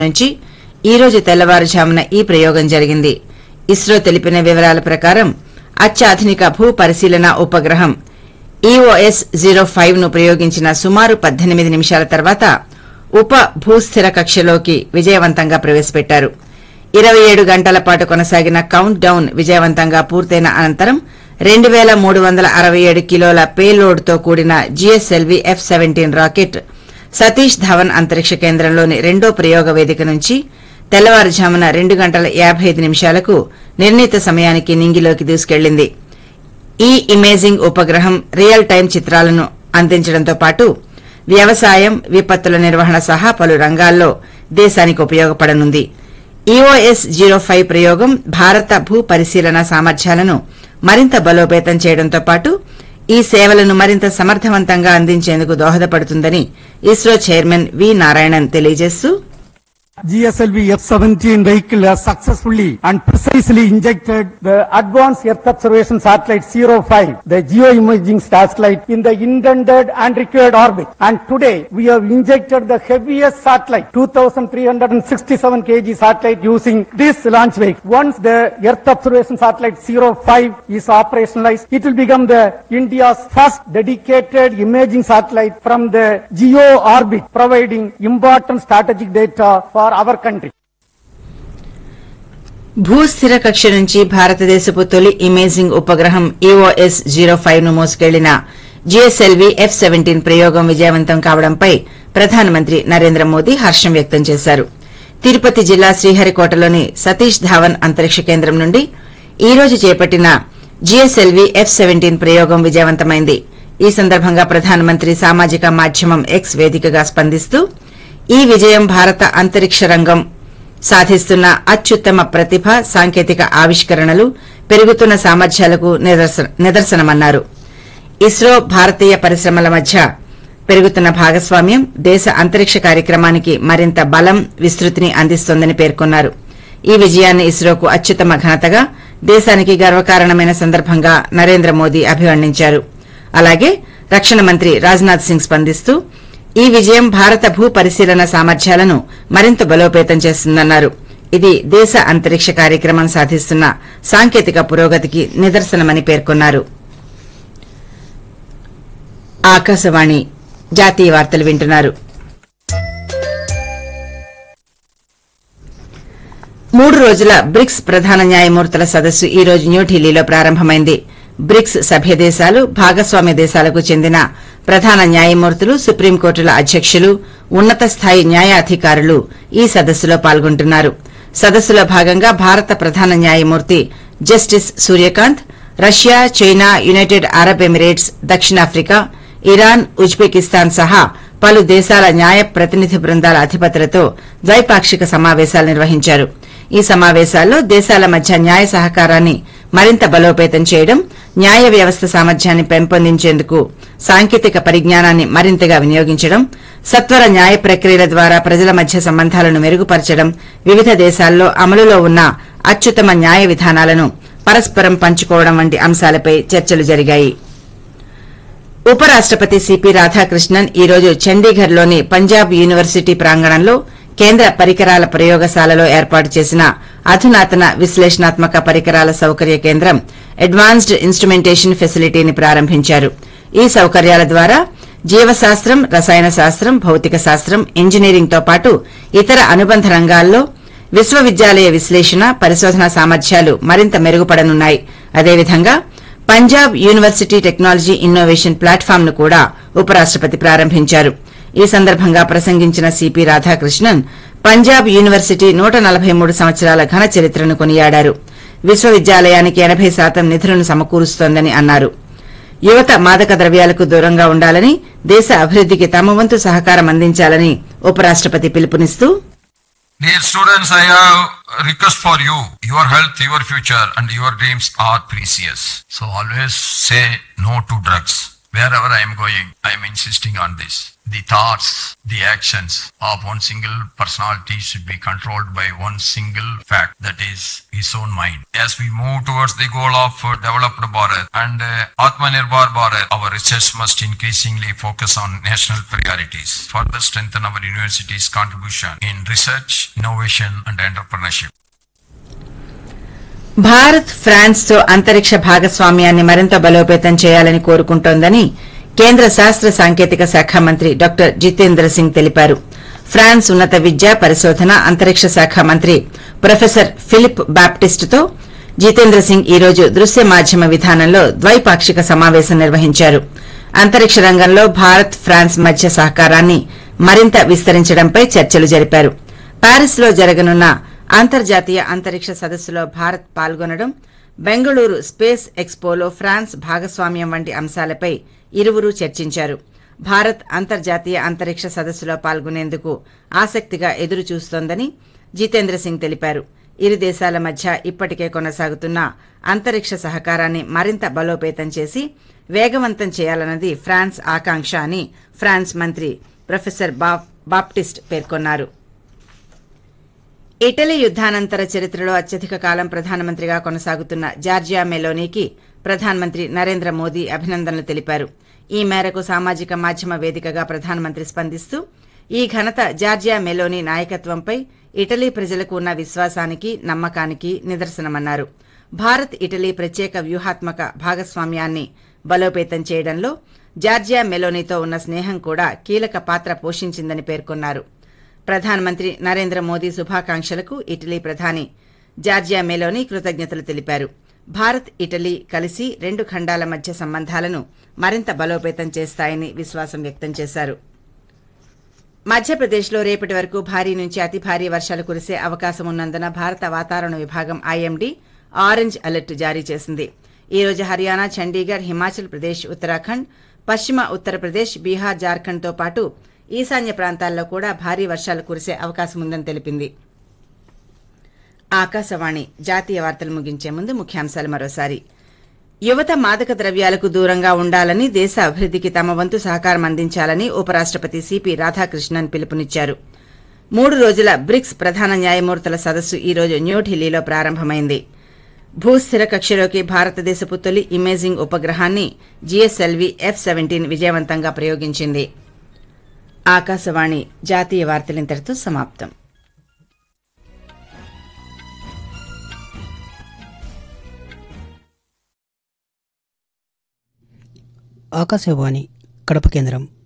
నుంచి ఈ రోజు తెల్లవారుజామున ఈ ప్రయోగం జరిగింది ఇస్రో తెలిపిన వివరాల ప్రకారం అత్యాధునిక భూ పరిశీలన ఉపగ్రహం ఈఓఎస్ జీరో ఫైవ్ ను ప్రయోగించిన సుమారు పద్దెనిమిది నిమిషాల తర్వాత ఉప భూస్థిర కక్షలోకి విజయవంతంగా ప్రవేశపెట్టారు ఇరవై ఏడు గంటల పాటు కొనసాగిన కౌంట్ డౌన్ విజయవంతంగా పూర్తయిన అనంతరం రెండు వేల మూడు వందల అరవై ఏడు కిలోల పేలోడ్ తో కూడిన GSLV F seventeen rocket Satish Dhawan అంతరిక్ష కేంద్రంలోని రెండో ప్రయోగ వేదిక నుంచి తెల్లవారుజామున రెండు గంటల యాభై ఐదు నిమిషాలకు నిర్ణీత సమయానికి నింగిలోకి దూసుకెళ్లింది ఈ ఇమేజింగ్ ఉపగ్రహం రియల్ టైం చిత్రాలను అందించడంతో పాటు వ్యవసాయం విపత్తుల నిర్వహణ సహా పలు రంగాల్లో దేశానికి ఉపయోగపడనుంది ఈఓఎస్ జీరో ఫైవ్ ప్రయోగం భారత భూ పరిశీలన సామర్థ్యాలను మరింత బలోపేతం చేయడంతో పాటు ఈ సేవలను మరింత సమర్థవంతంగా అందించేందుకు దోహదపడుతుందని ఇస్రో చైర్మన్ వి నారాయణన్ తెలియజేస్తూ GSLV F-17 vehicle has successfully and precisely injected the Advanced Earth Observation Satellite 05, the geoimaging satellite, in the intended and required orbit. And today, we have injected the heaviest satellite, 2,367 kg satellite using this launch vehicle. Once the Earth Observation Satellite 05 is operationalized, it will become the India's first dedicated imaging satellite from the geo orbit, providing important strategic data for our country. భూస్థిర కక్ష నుంచి భారతదేశపు తొలి imaging ఉపగ్రహం EOS zero five ను మోసుకెళ్లిన GSLV F seventeen ప్రయోగం విజయవంతం కావడంపై ప్రధానమంత్రి నరేంద్ర మోదీ హర్షం వ్యక్తం చేశారు తిరుపతి జిల్లా శ్రీహరికోటలోని సతీష్ ధావన్ అంతరిక్ష కేంద్రం నుండి ఈ రోజు చేపట్టిన జిఎస్ఎల్వి ఎఫ్ సెవెంటీన్ ప్రయోగం విజయవంతమైంది ఈ సందర్భంగా ప్రధానమంత్రి సామాజిక మాధ్యమం ఎక్స్ వేదికగా స్పందిస్తూ ఈ విజయం భారత అంతరిక్ష రంగం సాధిస్తున్న అత్యుత్తమ ప్రతిభ సాంకేతిక ఆవిష్కరణలు పెరుగుతున్న సామర్థ్యాలకు నిదర్శన- నిదర్శనమన్నారు ఇస్రో భారతీయ పరిశ్రమల మధ్య పెరుగుతున్న భాగస్వామ్యం దేశ అంతరిక్ష కార్యక్రమానికి మరింత బలం విస్తృతిని అందిస్తోందని పేర్కొన్నారు ఈ విజయాన్ని ఇస్రోకు అత్యుత్తమ ఘనతగా దేశానికి గర్వకారణమైన సందర్భంగా నరేంద్ర మోదీ అభివర్ణించారు అలాగే రక్షణ మంత్రి రాజ్నాథ్ సింగ్ స్పందిస్తూ ఈ విజయం భారత భూ పరిశీలన సామర్థ్యాలను మరింత బలోపేతం చేస్తుందన్నారు ఇది దేశ అంతరిక్ష కార్యక్రమం సాధిస్తున్న సాంకేతిక పురోగతికి నిదర్శనమని పేర్కొన్నారు ఆకాశవాణి జాతీయ వార్తలు వింటున్నారు మూడు రోజుల బ్రిక్స్ ప్రధాన న్యాయమూర్తుల సదస్సు ఈ రోజు న్యూఢిల్లీలో ప్రారంభమైంది బ్రిక్స్ సభ్య దేశాలు భాగస్వామ్య దేశాలకు చెందిన ప్రధాన న్యాయమూర్తులు సుప్రీంకోర్టుల అధ్యక్షులు ఉన్నత స్థాయి న్యాయాధికారులు ఈ సదస్సులో పాల్గొంటున్నారు సదస్సులో భాగంగా భారత ప్రధాన న్యాయమూర్తి justice Suryakant Russia China United Arab Emirates దక్షిణాఫ్రికా ఇరాన్ ఉజ్బెకిస్తాన్ సహా పలు దేశాల న్యాయ ప్రతినిధి బృందాల అధిపతులతో ద్వైపాక్షిక సమావేశాలు నిర్వహించారు ఈ సమావేశాల్లో దేశాల మధ్య న్యాయ సహకారాన్ని మరింత బలోపేతం చేయడం న్యాయ వ్యవస్థ సామర్థ్యాన్ని పెంపొందించేందుకు సాంకేతిక పరిజ్ఞానాన్ని మరింతగా వినియోగించడం సత్వర న్యాయ ప్రక్రియల ద్వారా ప్రజల మధ్య సంబంధాలను మెరుగుపరచడం వివిధ దేశాల్లో అమలులో ఉన్న అత్యుత్తమ న్యాయ విధానాలను పరస్పరం పంచుకోవడం వంటి అంశాలపై చర్చలు జరిగాయి ఉపరాష్టపతి సిపి రాధాకృష్ణన్ ఈ రోజు చండీగఢ్లోని పంజాబ్ యూనివర్సిటీ ప్రాంగణంలో కేంద్ర పరికరాల ప్రయోగశాలలో ఏర్పాటు చేసిన అధునాతన విశ్లేషణాత్మక పరికరాల సౌకర్య కేంద్రం అడ్వాన్స్డ్ ఇన్స్ట్రుమెంటేషన్ ఫెసిలిటీని ప్రారంభించారు ఈ సౌకర్యాల ద్వారా జీవశాస్త్రం రసాయన శాస్త్రం భౌతిక శాస్త్రం ఇంజనీరింగ్ తో పాటు ఇతర అనుబంధ రంగాల్లో విశ్వవిద్యాలయ విశ్లేషణ పరిశోధన సామర్థ్యాలు మరింత మెరుగుపడనున్నాయి అదేవిధంగా Punjab university technology innovation platform ను కూడా ఉపరాష్టపతి ప్రారంభించారు ఈ సందర్భంగా ప్రసంగించిన సిపి రాధాకృష్ణన్ పంజాబ్ యూనివర్సిటీ నూట నలభై మూడు సంవత్సరాల ఘన చరిత్రను కొనియాడారు విశ్వవిద్యాలయానికి ఎనబై శాతం నిధులను సమకూరుస్తోందని అన్నారు యువత మాదక ద్రవ్యాలకు దూరంగా ఉండాలని దేశ అభివృద్దికి తమ వంతు సహకారం అందించాలని ఉపరాష్టపతి పిలుపునిస్తూ Dear students, I have a request for you. Your health, your future, and your dreams are precious. So always say no to drugs. Wherever I am going, I am insisting on this. The thoughts, the actions of one single personality should be controlled by one single fact, that is his own mind. As we move towards the goal of uh, developed Bharat and uh, Atmanirbhar Bharat, our research must increasingly focus on national priorities, further strengthen our universities' contribution in research, innovation, and entrepreneurship. Bharat France తో అంతరిక్ష భాగస్వామ్యాన్ని మరింత బలోపేతం చేయాలని కోరుకుంటోందని కేంద్ర శాస్త్ర సాంకేతిక శాఖ మంత్రి డాక్టర్ జితేంద్ర సింగ్ తెలిపారు ఫ్రాన్స్ ఉన్నత విద్య పరిశోధన అంతరిక్ష శాఖ మంత్రి ప్రొఫెసర్ ఫిలిప్ బాప్టిస్ట్ తో జితేంద్ర సింగ్ ఈ రోజు దృశ్య మాధ్యమ విధానంలో ద్వైపాక్షిక సమావేశం నిర్వహించారు అంతరిక్ష రంగంలో భారత్ ఫ్రాన్స్ మధ్య సహకారాన్ని మరింత విస్తరించడంపై చర్చలు జరిపారు ప్యారిస్ లో జరగనున్న అంతర్జాతీయ అంతరిక్ష సదస్సులో భారత్ పాల్గొనడం బెంగళూరు స్పేస్ ఎక్స్పోలో ఫ్రాన్స్ భాగస్వామ్యం వంటి అంశాలపై ఇరువురు చర్చించారు భారత్ అంతర్జాతీయ అంతరిక్ష సదస్సులో పాల్గొనేందుకు ఆసక్తిగా ఎదురు చూస్తోందని జితేంద్ర సింగ్ తెలిపారు ఇరు దేశాల మధ్య ఇప్పటికే కొనసాగుతున్న అంతరిక్ష సహకారాన్ని మరింత బలోపేతం చేసి వేగవంతం చేయాలన్నది ఫ్రాన్స్ ఆకాంక్ష అని ఫ్రాన్స్ మంత్రి ప్రొఫెసర్ బా- బాప్టిస్ట్ పేర్కొన్నారు ఇటలీ యుద్దానంతర చరిత్రలో అత్యధిక కాలం ప్రధానమంత్రిగా కొనసాగుతున్న జార్జియా మెలోనీకి ప్రధానమంత్రి నరేంద్ర మోదీ అభినందనలు తెలిపారు ఈ మేరకు సామాజిక మాధ్యమ వేదికగా ప్రధానమంత్రి స్పందిస్తూ ఈ ఘనత జార్జియా మెలోనీ నాయకత్వంపై ఇటలీ ప్రజలకు ఉన్న విశ్వాసానికి నమ్మకానికి నిదర్శనమన్నారు భారత్ ఇటలీ ప్రత్యేక వ్యూహాత్మక భాగస్వామ్యాన్ని బలోపేతం చేయడంలో జార్జియా మెలోనీతో ఉన్న స్నేహం కూడా కీలక పాత్ర పోషించిందని పేర్కొన్నారు ప్రధానమంత్రి నరేంద్ర మోదీ శుభాకాంక్షలకు ఇటలీ ప్రధాని జార్జియా మెలోని కృతజ్ఞతలు తెలిపారు భారత్ ఇటలీ కలిసి రెండు ఖండాల మధ్య సంబంధాలను మరింత బలోపేతం చేస్తాయని విశ్వాసం వ్యక్తం చేశారు మధ్యప్రదేశ్లో రేపటి వరకు భారీ నుంచి అతి భారీ వర్షాలు కురిసే అవకాశం ఉన్నందున భారత వాతావరణ విభాగం ఐఎండీ ఆరెంజ్ అలర్ట్ జారీ చేసింది ఈ రోజు హర్యానా చండీగఢ్ హిమాచల్ ప్రదేశ్ ఉత్తరాఖండ్ పశ్చిమ ఉత్తరప్రదేశ్ బీహార్ జార్ఖండ్తో పాటు ఈశాన్య ప్రాంతాల్లో కూడా భారీ వర్షాలు కురిసే అవకాశం ఉందని తెలిపింది ఆకాశవాణి జాతీయ వార్తలు ముగించే ముందు ముఖ్యాంశాలు మరోసారి యువత మాదక ద్రవ్యాలకు దూరంగా ఉండాలని దేశ అభివృద్ధికి తమ వంతు సహకారం అందించాలని ఉపరాష్టపతి సిపి రాధాకృష్ణన్ పిలుపునిచ్చారు మూడు రోజుల బ్రిక్స్ ప్రధాన న్యాయమూర్తుల సదస్సు ఈ రోజు న్యూఢిల్లీలో ప్రారంభమైంది భూస్థిర కక్షలోకి భారతదేశపు తొలి ఇమేజింగ్ ఉపగ్రహాన్ని జీఎస్ఎల్వీ ఎఫ్ సెవెంటీన్ విజయవంతంగా ప్రయోగించింది ఆకాశవాణి జాతీయ వార్తలింతటితో సమాప్తం ఆకాశవాణి కడప కేంద్రం